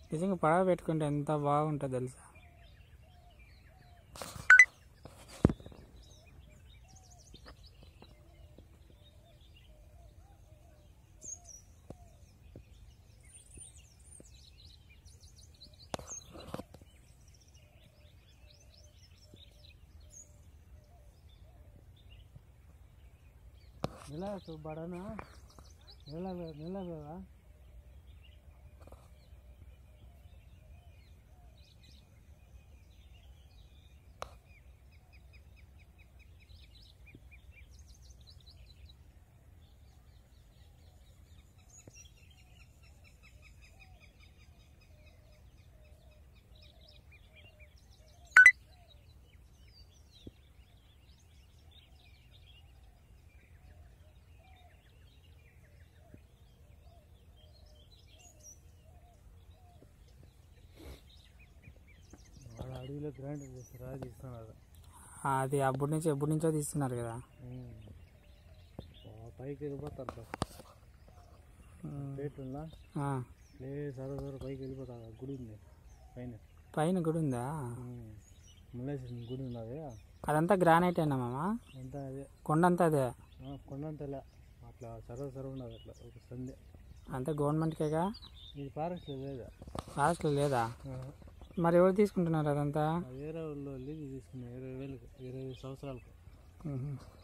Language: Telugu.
నిజంగా పడవ పెట్టుకుంటే ఎంత బాగుంటుంది తెలుసా నెల బడనా నెల నెల కదా వాడు అడవిలో గ్రైండర్ చేస్తారు అది ఇస్తున్నారు అది అప్పటి నుంచి ఎప్పటి నుంచో తీస్తున్నారు కదా పైకి వెళ్ళిపోతారు బస్ ప్లేట్ ఉందా ఆ, ప్లేట్ సర సర పైకి వెళ్ళిపోతారు ఆ గుడి ఉంది పైన పైన గుడి ఉందా ముల్లేశ్వరం గుడి ఉన్నది అదంతా గ్రానైట్ అయినా మామ అంతా అదే కొండంతా అదే ఆ, కొండంతలే అట్లా సర సర ఉన్నది అట్లా ఒక సందే అంతా గవర్నమెంట్కేగా ఇది ఫారెస్ట్లో లేదా ఫారెస్ట్లో లేదా మరి ఎవరు తీసుకుంటున్నారు అదంతా వేరే వాళ్ళు లీజు తీసుకున్నాయి ఇరవై వేలకు ఇరవై సంవత్సరాలకు మ్మ్.